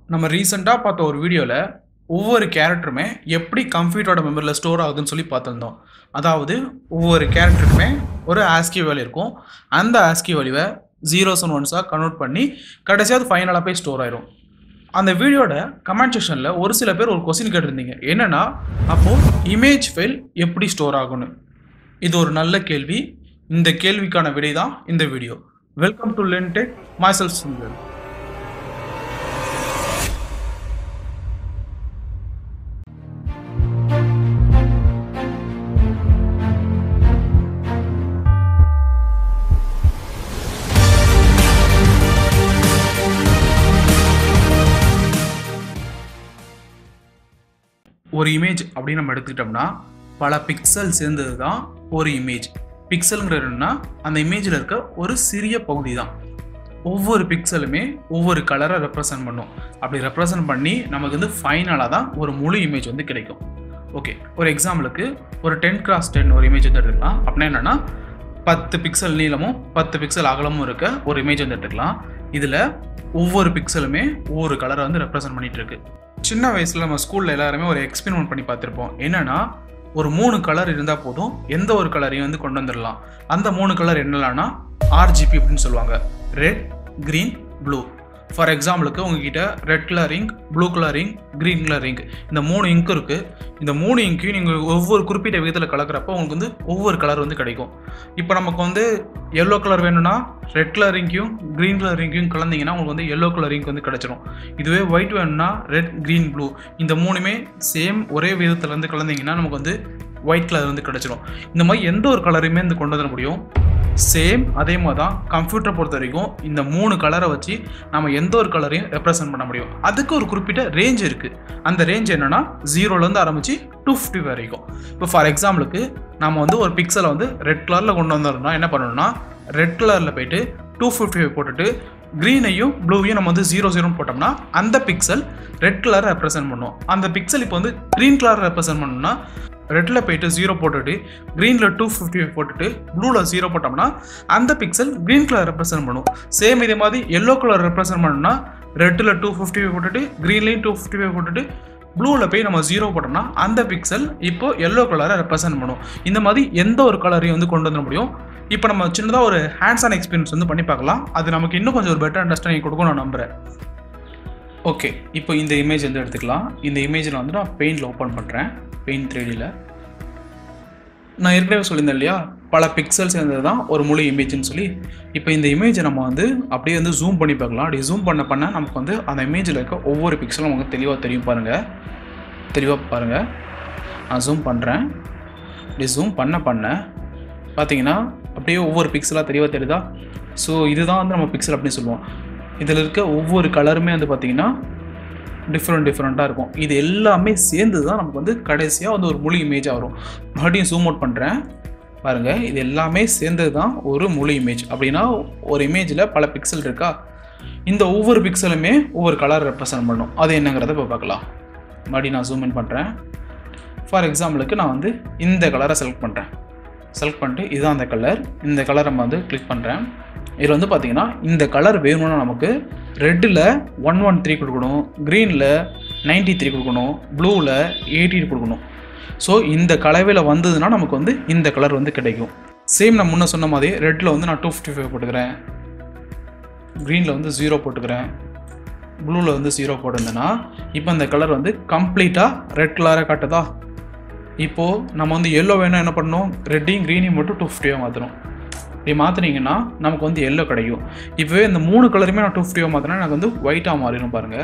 நம்ம ரீசெண்டாக பார்த்த ஒரு வீடியோவில் ஒவ்வொரு கேரக்டருமே எப்படி கம்ப்யூட்டரோட மெமரியில் ஸ்டோர் ஆகுதுன்னு சொல்லி பார்த்துருந்தோம் அதாவது ஒவ்வொரு கேரக்டருக்குமே ஒரு ஆஸ்கி வேல்யூ இருக்கும் அந்த ஆஸ்கி வேல்யூவை ஜீரோஸ் அண்ட் ஒன்ஸாக கன்வெர்ட் பண்ணி கடைசியாக அது ஃபைனலாக போய் ஸ்டோர் ஆயிரும் அந்த வீடியோட கமெண்ட் செக்ஷனில் ஒரு சில பேர் ஒரு கொஸ்டின் கேட்டிருந்தீங்க என்னன்னா அப்போது இமேஜ் ஃபைல் எப்படி ஸ்டோர் ஆகும்னு இது ஒரு நல்ல கேள்வி இந்த கேள்விக்கான விடை தான் இந்த video welcome to Lentech myself Sundar ஒரு இமேஜ் அப்படின்னு நம்ம எடுத்துக்கிட்டோம்னா பல பிக்சல் சேர்ந்தது தான் ஒரு இமேஜ் பிக்சலுங்கிறதுனா அந்த இமேஜில் இருக்க ஒரு சிறிய பகுதி தான் ஒவ்வொரு பிக்சலுமே ஒவ்வொரு கலரை ரெப்ரசன்ட் பண்ணும் அப்படி ரெப்ரசன்ட் பண்ணி நமக்கு வந்து ஃபைனலாக தான் ஒரு முழு இமேஜ் வந்து கிடைக்கும் ஓகே ஒரு எக்ஸாம்பிளுக்கு ஒரு டென் கிராஸ் டென் ஒரு இமேஜ் வந்து எடுத்துக்கலாம் அப்படின்னா என்னென்னா பத்து பிக்சல் நீளமும் பத்து பிக்சல் அகலமும் இருக்க ஒரு இமேஜ் வந்து எடுத்துக்கலாம் இதில் ஒவ்வொரு பிக்சலுமே ஒவ்வொரு கலரை வந்து ரெப்ரசன்ட் பண்ணிட்டு இருக்கு சின்ன வயசில் நம்ம ஸ்கூலில் எல்லாருமே ஒரு எக்ஸ்பெரிமெண்ட் பண்ணி பார்த்துருப்போம் என்னன்னா ஒரு மூணு கலர் இருந்தால் போதும் எந்த ஒரு கலரையும் வந்து கொண்டு வந்துடலாம் அந்த மூணு கலர் என்னலாம்னா ஆர்ஜிபி அப்படின்னு சொல்லுவாங்க ரெட் green ப்ளூ ஃபார் எக்ஸாம்பிளுக்கு உங்ககிட்ட red colour ink blue colour ink green colour ink இந்த மூணு இங்க் இருக்குது இந்த மூணு இங்கையும் நீங்கள் ஒவ்வொரு குறிப்பிட்ட விதத்தில் கலக்கிறப்போ உங்களுக்கு வந்து ஒவ்வொரு கலர் வந்து கிடைக்கும் இப்போ நமக்கு வந்து எல்லோ கலர் வேணும்னா ரெட் கலர் இங்கையும் க்ரீன் கலர் இங்கையும் கலந்தீங்கன்னா உங்களுக்கு வந்து எல்லோ கலர் இங்க் வந்து கிடச்சிரும் இதுவே ஒயிட் வேணும்னா ரெட் க்ரீன் ப்ளூ இந்த மூணுமே சேம் ஒரே விதத்தில் வந்து கலந்தீங்கன்னா நமக்கு வந்து ஒயிட் கலர் வந்து கிடச்சிரும் இந்த மாதிரி எந்த ஒரு கலரையுமே வந்து கொண்டு வர முடியும் சேம் அதே மாதிரி தான் கம்ப்யூட்டரை பொறுத்த வரைக்கும் இந்த மூணு கலரை வச்சு நம்ம எந்த ஒரு கலரையும் ரெப்ரசன்ட் பண்ண முடியும் அதுக்கு ஒரு குறிப்பிட்ட ரேஞ்ச் இருக்குது அந்த ரேஞ்ச் என்னென்னா ஜீரோலேருந்து ஆரம்பித்து டூ ஃபிஃப்டி வரைக்கும் இப்போ ஃபார் எக்ஸாம்பிளுக்கு நம்ம வந்து ஒரு பிக்சலை வந்து ரெட் கலரில் கொண்டு வந்துடணும்னா என்ன பண்ணணும்னா ரெட் கலரில் போயிட்டு டூ ஃபிஃப்டி ஃபைவ் போட்டுட்டு க்ரீனையும் ப்ளூவையும் நம்ம வந்து ஜீரோ ஜீரோன்னு போட்டோம்னா அந்த பிக்சல் ரெட் கலர் ரெப்ரசென்ட் பண்ணும் அந்த பிக்சல் இப்போ வந்து க்ரீன் கலர் ரெப்ரசென்ட் பண்ணணும்னா ரெட்டில் போயிட்டு ஜீரோ போட்டுட்டு க்ரீனில் டூ ஃபிஃப்டி போட்டுட்டு ப்ளூவில் ஜீரோ போட்டோம்னா அந்த பிக்சல் க்ரீன் கலர் ரெப்ரசென்ட் பண்ணும் சேம் இதே மாதிரி எல்லோ கலர் ரெப்ரசென்ட் பண்ணணும்னா ரெட்டில் டூ ஃபிஃப்டி ஃபைவ் போட்டுட்டு க்ரீன்லேயும் டூ ஃபிஃப்டி ஃபைவ் போட்டுட்டு ப்ளூவில் போய் நம்ம ஜீரோ போட்டோம்னா அந்த பிக்சல் இப்போ எல்லோ கலரை ரெப்ரசென்ட் பண்ணும் இந்த மாதிரி எந்த ஒரு கலரையும் வந்து கொண்டு வர முடியும் இப்போ நம்ம சின்னதாக ஒரு ஹேண்ட்ஸ் ஆன் எக்ஸ்பீரியன்ஸ் வந்து பண்ணி பார்க்கலாம் அது நமக்கு இன்னும் கொஞ்சம் ஒரு பெட்டர் அண்டர்ஸ்டாண்டிங் கொடுக்கும் நான் நம்புகிறேன் ஓகே இப்போ இந்த இமேஜ் வந்து எடுத்துக்கலாம் இந்த இமேஜில் வந்து நான் பெயிண்டில் ஓப்பன் பண்ணுறேன் பெயிண்ட் த்ரீடியில் நான் ஏற்கனவே சொல்லியிருந்தேன் இல்லையா பல பிக்சல்ஸ் இருந்தது தான் ஒரு முழு இமேஜ்னு சொல்லி இப்போ இந்த இமேஜை நம்ம வந்து அப்படியே வந்து ஜூம் பண்ணி பார்க்கலாம் அப்படி ஜூம் பண்ண பண்ண நமக்கு வந்து அந்த இமேஜில் இருக்க ஒவ்வொரு பிக்சலும் நமக்கு தெளிவாக தெரியும் பாருங்கள் தெளிவாக பாருங்கள் நான் ஜூம் பண்ணுறேன் இப்படி ஜூம் பண்ண பண்ண பார்த்தீங்கன்னா அப்படியே ஒவ்வொரு பிக்சலாக தெளிவாக தெரியுதா ஸோ இதுதான் வந்து நம்ம பிக்சல் அப்படின்னு சொல்லுவோம் இதில் இருக்க ஒவ்வொரு கலருமே வந்து பார்த்திங்கன்னா டிஃப்ரெண்ட் டிஃப்ரெண்ட்டாக இருக்கும் இது எல்லாமே சேர்ந்து தான் நமக்கு வந்து கடைசியாக வந்து ஒரு முழு இமேஜாக வரும் மறுபடியும் ஜூம் அவுட் பண்ணுறேன் பாருங்கள் இது எல்லாமே சேர்ந்தது தான் ஒரு முழு இமேஜ் அப்படின்னா ஒரு இமேஜில் பல பிக்சல் இருக்கா இந்த ஒவ்வொரு பிக்சலுமே ஒவ்வொரு கலர் ரெப்ரசன்ட் பண்ணும் அது என்னங்கிறத இப்போ பார்க்கலாம் மறுபடியும் நான் ஜூம் இன் பண்ணுறேன் ஃபார் எக்ஸாம்பிளுக்கு நான் வந்து இந்த கலரை செலக்ட் பண்ணுறேன் செலக்ட் பண்ணிட்டு இதுதான் அந்த கலர் இந்த கலரை நம்ம வந்து கிளிக் பண்ணுறேன் இதில் வந்து பார்த்தீங்கன்னா இந்த கலர் வேணும்னா நமக்கு ரெட்டில் ஒன் ஒன் த்ரீ கொடுக்கணும் க்ரீனில் நைன்ட்டி த்ரீ கொடுக்கணும் ப்ளூவில் எயிட்டி கொடுக்கணும் ஸோ இந்த கலவையில் வந்ததுன்னா நமக்கு வந்து இந்த கலர் வந்து கிடைக்கும் சேம் நான் முன்ன சொன்ன மாதிரி ரெட்டில் வந்து நான் டூ ஃபிஃப்டி ஃபைவ் போட்டுக்கிறேன் க்ரீனில் வந்து ஜீரோ போட்டுக்கிறேன் ப்ளூவில் வந்து ஜீரோ போட்டிருந்தேன்னா இப்போ இந்த கலர் வந்து கம்ப்ளீட்டாக ரெட் கலராக காட்டுதா இப்போது நம்ம வந்து எல்லோ வேணும் என்ன பண்ணணும் ரெட்டையும் க்ரீனையும் மட்டும் டூ ஃபிஃப்டியாக மாற்றணும் இப்படி மாற்றினீங்கன்னா நமக்கு வந்து எல்லோ கிடைக்கும் இப்போவே இந்த மூணு கலருமே நான் டூ ஃபிஃப்டியாக மாற்றினா எனக்கு வந்து ஒயிட்டாக மாறிடும் பாருங்கள்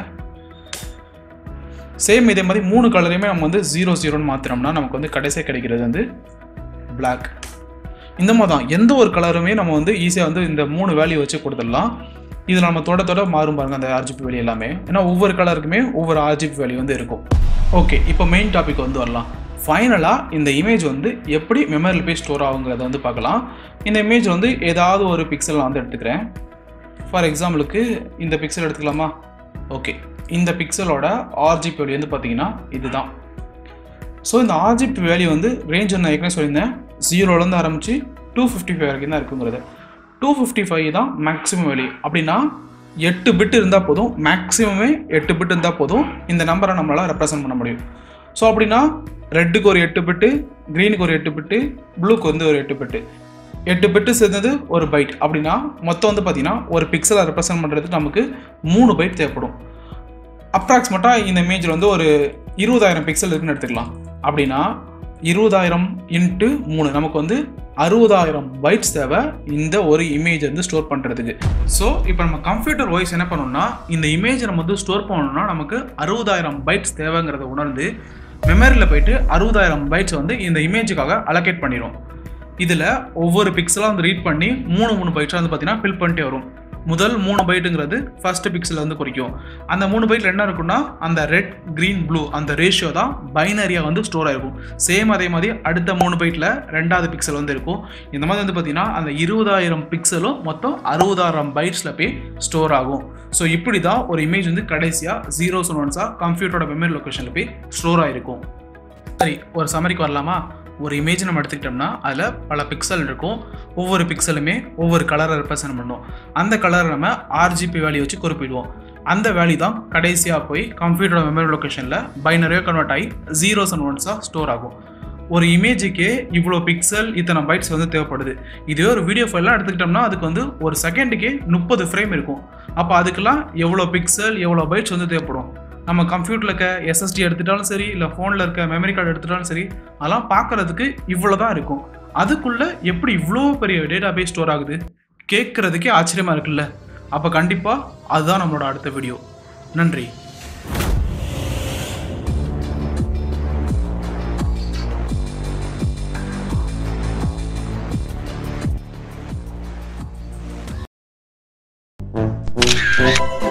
சேம் இதே மாதிரி மூணு கலரையுமே நம்ம வந்து ஜீரோ ஜீரோன்னு மாற்றினோம்னா நமக்கு வந்து கடைசியாக கிடைக்கிறது வந்து பிளாக் இந்த மாதிரி தான் எந்த ஒரு கலருமே நம்ம வந்து ஈஸியாக வந்து இந்த மூணு வேல்யூ வச்சு கொடுத்துடலாம் இதில் நம்ம தொட தொட மாறும் பாருங்க அந்த ஆர்ஜிபி வேல்யூ எல்லாமே ஏன்னா ஒவ்வொரு கலருக்குமே ஒவ்வொரு ஆர்ஜிபி வேல்யூ வந்து இருக்கும் ஓகே இப்போ மெயின் டாபிக் வந்து வரலாம் ஃபைனலாக இந்த இமேஜ் வந்து எப்படி மெமரியில் போய் ஸ்டோர் ஆகுங்கிறத வந்து பார்க்கலாம் இந்த இமேஜ் வந்து ஏதாவது ஒரு பிக்சல் நான் வந்து எடுத்துக்கிறேன் ஃபார் எக்ஸாம்பிளுக்கு இந்த பிக்சல் எடுத்துக்கலாமா ஓகே இந்த பிக்சலோட ஆர்ஜிபி வேல்யூ வந்து பார்த்தீங்கன்னா இதுதான் ஸோ இந்த ஆர்ஜிபி வேல்யூ வந்து ரேஞ்ச் நான் ஏற்கனவே சொல்லியிருந்தேன் ஜீரோலேருந்து ஆரம்பித்து டூ ஃபிஃப்டி ஃபைவ் வரைக்கும் தான் இருக்குங்கிறது டூ ஃபிஃப்டி ஃபைவ் தான் மேக்ஸிமம் வேல்யூ அப்படின்னா எட்டு பிட் இருந்தால் போதும் மேக்ஸிமமே எட்டு பிட் இருந்தால் போதும் இந்த நம்பரை நம்மளால் ரெப்ரசன்ட் பண்ண முடியும் ஸோ அப்படின்னா ரெட்டுக்கு ஒரு எட்டு பிட்டு க்ரீனுக்கு ஒரு எட்டு பிட்டு ப்ளூக்கு வந்து ஒரு எட்டு பிட்டு எட்டு பிட்டு சேர்ந்தது ஒரு பைட் அப்படின்னா மொத்தம் வந்து பார்த்தீங்கன்னா ஒரு பிக்சலை ரெப்ரசன்ட் பண்ணுறதுக்கு நமக்கு மூணு பைட் தேவைப்படும் அப்ராக்சிமேட்டாக இந்த இமேஜில் வந்து ஒரு இருபதாயிரம் பிக்சல் இருக்குன்னு எடுத்துக்கலாம் அப்படின்னா இருபதாயிரம் இன்ட்டு மூணு நமக்கு வந்து அறுபதாயிரம் பைட்ஸ் தேவை இந்த ஒரு இமேஜ் வந்து ஸ்டோர் பண்ணுறதுக்கு ஸோ இப்போ நம்ம கம்ப்யூட்டர் வாய்ஸ் என்ன பண்ணணும்னா இந்த இமேஜை நம்ம வந்து ஸ்டோர் பண்ணணும்னா நமக்கு அறுபதாயிரம் பைட்ஸ் தேவைங்கிறத உணர்ந்து மெமரியில் போயிட்டு அறுபதாயிரம் பைட்ஸ் வந்து இந்த இமேஜுக்காக அலோகேட் பண்ணிடும் இதில் ஒவ்வொரு பிக்சலாக வந்து ரீட் பண்ணி மூணு மூணு பைட்ஸாக வந்து பார்த்தீங்கன்னா ஃபில் பண்ணிட்டே வரும் முதல் மூணு பைட்டுங்கிறது ஃபர்ஸ்ட் பிக்சல் வந்து குறிக்கும் அந்த மூணு பைட்டில் என்ன இருக்குன்னா அந்த ரெட் க்ரீன் ப்ளூ அந்த ரேஷியோ தான் பைனரியாக வந்து ஸ்டோர் ஆகிருக்கும் சேம் அதே மாதிரி அடுத்த மூணு பைட்டில் ரெண்டாவது பிக்சல் வந்து இருக்கும் இந்த மாதிரி வந்து பார்த்தீங்கன்னா அந்த இருபதாயிரம் பிக்சலும் மொத்தம் அறுபதாயிரம் பைட்ஸில் போய் ஸ்டோர் ஆகும் ஸோ இப்படி தான் ஒரு இமேஜ் வந்து கடைசியாக ஜீரோஸ் ஒன் ஒன்ஸாக கம்ப்யூட்டரோட மெமரி லொக்கேஷனில் போய் ஸ்டோர் ஆகிருக்கும் சரி ஒரு சமரிக்கு வரலாமா ஒரு இமேஜ் நம்ம எடுத்துக்கிட்டோம்னா அதில் பல பிக்சல் இருக்கும் ஒவ்வொரு பிக்சலுமே ஒவ்வொரு கலரை ரெப்ரசன்ட் பண்ணும் அந்த கலரை நம்ம ஆர்ஜிபி வேல்யூ வச்சு குறிப்பிடுவோம் அந்த வேல்யூ தான் கடைசியாக போய் கம்ப்யூட்டரோட மெமரி லொக்கேஷனில் பைனரியாக கன்வெர்ட் ஆகி ஜீரோஸ் அண்ட் ஒன்ஸாக ஸ்டோர் ஆகும் ஒரு இமேஜுக்கே இவ்வளோ பிக்சல் இத்தனை பைட்ஸ் வந்து தேவைப்படுது இதே ஒரு வீடியோ ஃபைல்லாம் எடுத்துக்கிட்டோம்னா அதுக்கு வந்து ஒரு செகண்டுக்கே முப்பது ஃப்ரேம் இருக்கும் அப்போ அதுக்கெல்லாம் எவ்வளோ பிக்சல் எவ்வளோ பைட்ஸ் வந்து தேவைப்படும் நம்ம கம்ப்யூட்டரில் இருக்க எஸ்எஸ்டி எடுத்துட்டாலும் சரி இல்லை ஃபோனில் இருக்க மெமரி கார்டு எடுத்துட்டாலும் சரி அதெல்லாம் பார்க்குறதுக்கு இவ்வளோ தான் இருக்கும் அதுக்குள்ளே எப்படி இவ்வளோ பெரிய டேட்டா பேஸ் ஸ்டோர் ஆகுது கேட்குறதுக்கே ஆச்சரியமாக இருக்குல்ல அப்போ கண்டிப்பாக அதுதான் நம்மளோட அடுத்த வீடியோ நன்றி Thank you.